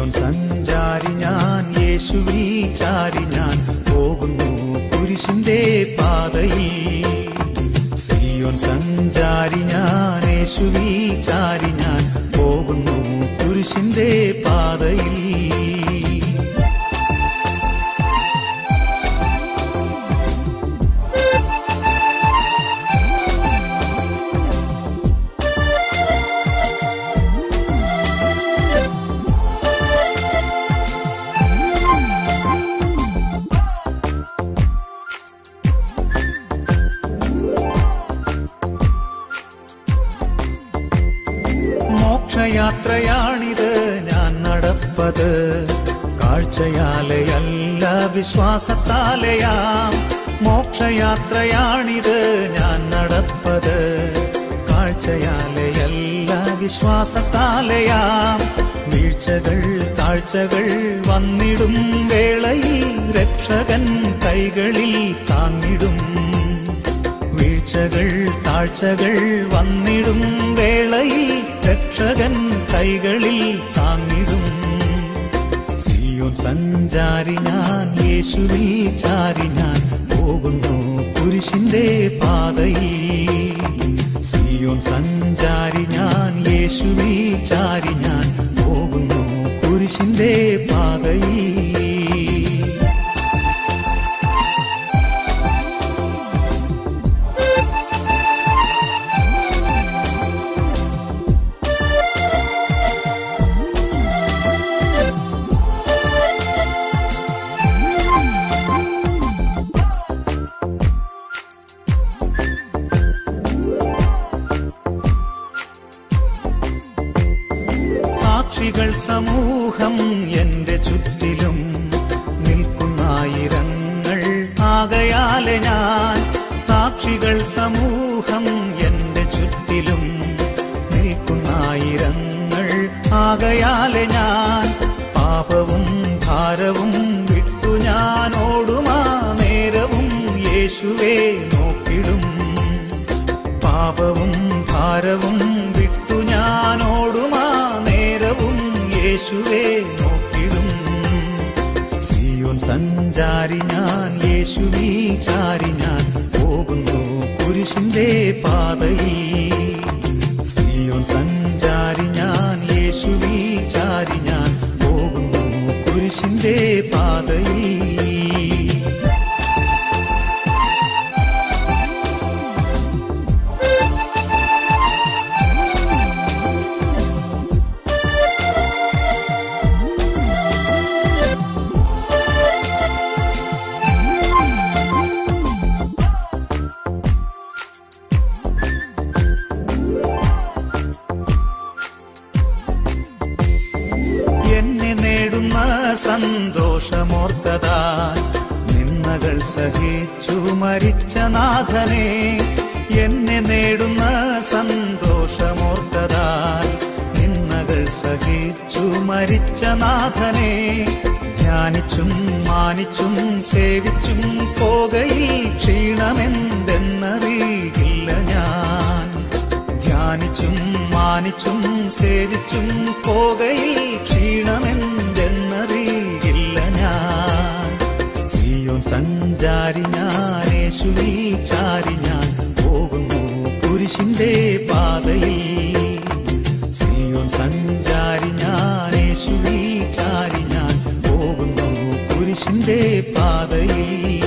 സിയോൻ സഞ്ചാരി ഞാൻ യേശുവിൽ ചാരി ഞാൻ പോകുന്നു കുരിശിന്റെ പാതയിൽ സിയോൻ സഞ്ചാരി ഞാൻ യേശുവിൽ ചാരി ഞാൻ പോകുന്നു കുരിശിന്റെ പാതയിൽ മോക്ഷയാത്രയാണിത് ഞാൻ നടപ്പത് കാഴ്ചയാലയല്ല വിശ്വാസത്താലയാം മോക്ഷയാത്രയാണിത് ഞാൻ നടപ്പത് കാഴ്ചയാലയല്ല വിശ്വാസത്താലയാം വീഴ്ചകൾ താഴ്ചകൾ വന്നിടും വേളയിൽ രക്ഷകൻ കൈകളിൽ താങ്ങിടും വീഴ്ചകൾ താഴ്ചകൾ വന്നിടും വേളയിൽ രക്ഷകൻ കൈകളിൽ താങ്ങിടും സിയോൻ സഞ്ചാരി ഞാൻ യേശുവിൽ ചാരി ഞാൻ പോകുന്നു കുരിശിന്റെ പാതയിൽ സിയോൻ സഞ്ചാരി ഞാൻ യേശുവിൽ ചാരി ഞാൻ പോകുന്നു കുരിശിന്റെ പാതയിൽ സാക്ഷികൾ സമൂഹം എന്റെ ചുറ്റിലും നിൽക്കുന്നായിരങ്ങൾ ആകയാലെ ഞാൻ സാക്ഷികൾ സമൂഹം എന്റെ ചുറ്റിലും നിൽക്കുന്നായിരങ്ങൾ ആകയാലെ ഞാൻ പാപവും ഭാരവും വിട്ടു ഞാൻ ഓടുമാ നേരവും യേശുവേ നോക്കിടും പാപവും ഭാരവും വിട്ടു ഞാൻ ഓടുമാ നേരവും യേശുവേ നോക്കിടും സിയോൻ സഞ്ചാരി ഞാൻ യേശുവി ചാരി ഞാൻ പോകുന്നു കുരിശിന്റെ പാതയിൽ സിയോൻ സഞ്ചാരി ഞാൻ യേശുവി ചാരി ഞാൻ പോകുന്നു കുരിശിന്റെ പാതയിൽ എന്നെ നേടുന്ന സന്തോഷമോർത്തതാ നിന്നകൾ സഹിച്ചു മരിച്ച നാഥനെ എന്നെ നേടുന്ന സന്തോഷമോർത്തതാ നിന്നകൾ സഹിച്ചു മരിച്ച നാഥനെ ധ്യാനിച്ചും മാനിച്ചും സേവിച്ചും പോകയിൽ ക്ഷീണമെന്തെന്നറിയില്ല ഞാൻ ധ്യാനിച്ചും മാനിച്ചും സേവിച്ചും പോകയിൽ ക്ഷീണമെന്തെന്നറിയില്ല ഞാൻ സിയോൻ സഞ്ചാരി ഞാൻ യേശുവിൽ ചാരി ഞാൻ പോകുന്നു കുരിശിന്റെ പാതയിൽ സിയോൻ സഞ്ചാരി ഞാൻ യേശുവിൽ ചാരി ഞാൻ പോകുന്നു കുരിശിന്റെ പാതയിൽ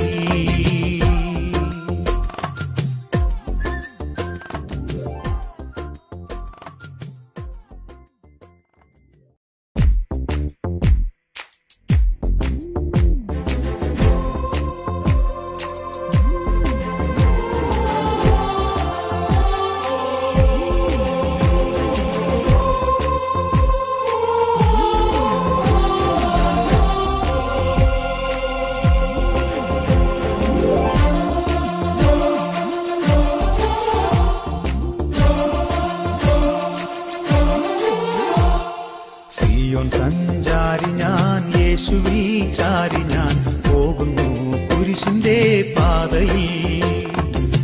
സിയോൻ സഞ്ചാരി ഞാൻ യേശുവിൽ ചാരി ഞാൻ പോകുന്നു കുരിശിന്റെ പാതയിൽ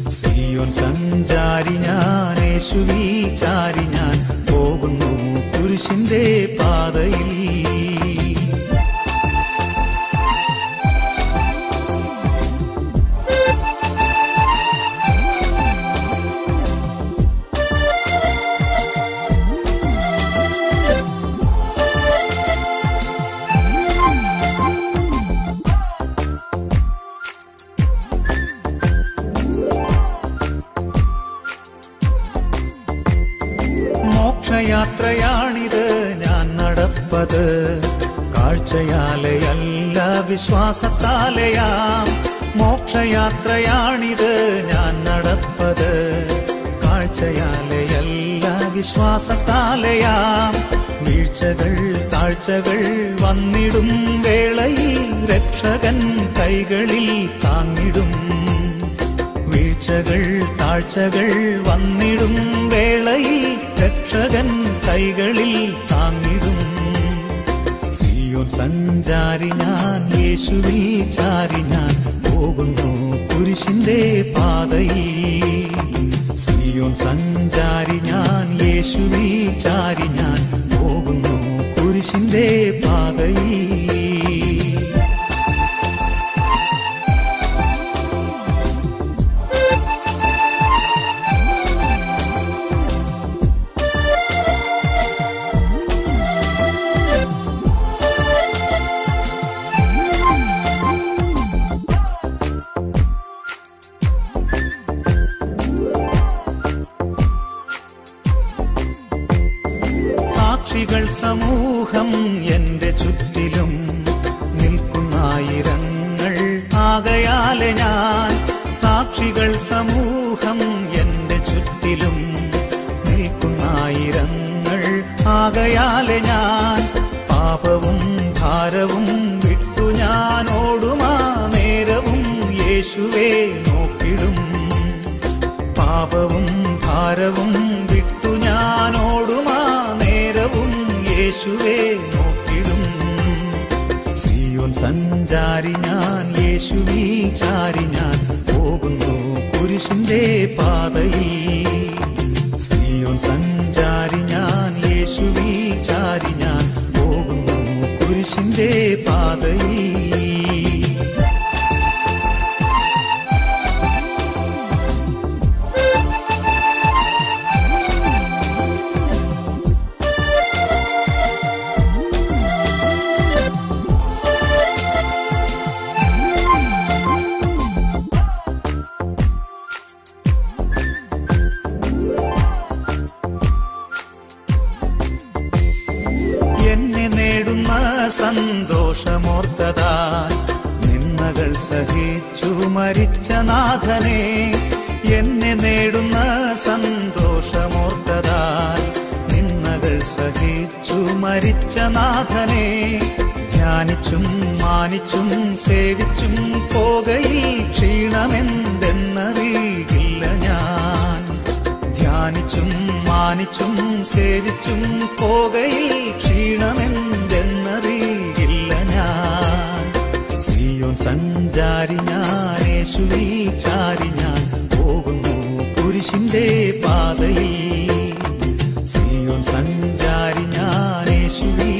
സിയോൻ സഞ്ചാരി ഞാൻ യേശുവിൽ ചാരി ഞാൻ പോകുന്നു കുരിശിന്റെ കുരിശിന്റെ പാതയിൽ മോക്ഷയാത്രയാണിത് ഞാൻ നടപ്പത് കാഴ്ചയാലയല്ല വിശ്വാസത്താലയാം മോക്ഷയാത്രയാണിത് ഞാൻ നടപ്പത് കാഴ്ചയാലയല്ല വിശ്വാസത്താലയാം വീഴ്ചകൾ താഴ്ചകൾ വന്നിടും വേളയിൽ രക്ഷകൻ കൈകളിൽ താങ്ങിടും വീഴ്ചകൾ താഴ്ചകൾ വന്നിടും വേളയിൽ രക്ഷകൻ കൈകളിൽ താങ്ങിടും സിയോൻ സഞ്ചാരി ഞാൻ യേശുവിൽ ചാരി ഞാൻ പോകുന്നു കുരിശിന്റെ പാതയിൽ സിയോൻ സഞ്ചാരി ഞാൻ യേശുവിൽ ചാരി ഞാൻ പോകുന്നു കുരിശിന്റെ പാതയിൽ സാക്ഷികൾ സമൂഹം എന്റെ ചുറ്റിലും നിൽക്കുന്നായിരങ്ങൾ ആകയാലെ ഞാൻ സാക്ഷികൾ സമൂഹം എന്റെ ചുറ്റിലും നിൽക്കുന്നായിരങ്ങൾ ആകയാലെ ഞാൻ പാപവും ഭാരവും വിട്ടു ഞാൻ ഓടുമാ നേരവും യേശുവേ നോക്കിടും പാപവും ഭാരവും വിട്ടു ഞാൻ ഓടുമാ നേരവും യേശുവേ നോക്കിടും സിയോൻ സഞ്ചാരി ഞാൻ യേശുവി ചാരി ഞാൻ പോകുന്നു കുരിശിന്റെ പാതയിൽ സിയോൻ സഞ്ചാരി ഞാൻ യേശുവി ചാരി ഞാൻ പോകുന്നു കുരിശിന്റെ പാതയിൽ എന്നെ നേടുന്ന സന്തോഷമോർത്തതാൽ നിന്നകൾ സഹിച്ചു മരിച്ച നാഥനെ എന്നെ നേടുന്ന സന്തോഷമോർത്തതാൽ നിന്നകൾ സഹിച്ചു മരിച്ച നാഥനെ ധ്യാനിച്ചും മാനിച്ചും സേവിച്ചും പോകയിൽ ക്ഷീണമെന്തെന്നറിയില്ല ഞാൻ ധ്യാനിച്ചും മാനിച്ചും സേവിച്ചും പോകയിൽ ക്ഷീണമെന്തെന്നറിയില്ല ഞാൻ സിയോൻ സഞ്ചാരി ഞാൻ യേശുവിൽ ചാരി ഞാൻ പോകുന്നു കുരിശിന്റെ പാതയിൽ സിയോൻ സഞ്ചാരി ഞാൻ യേശുവിൽ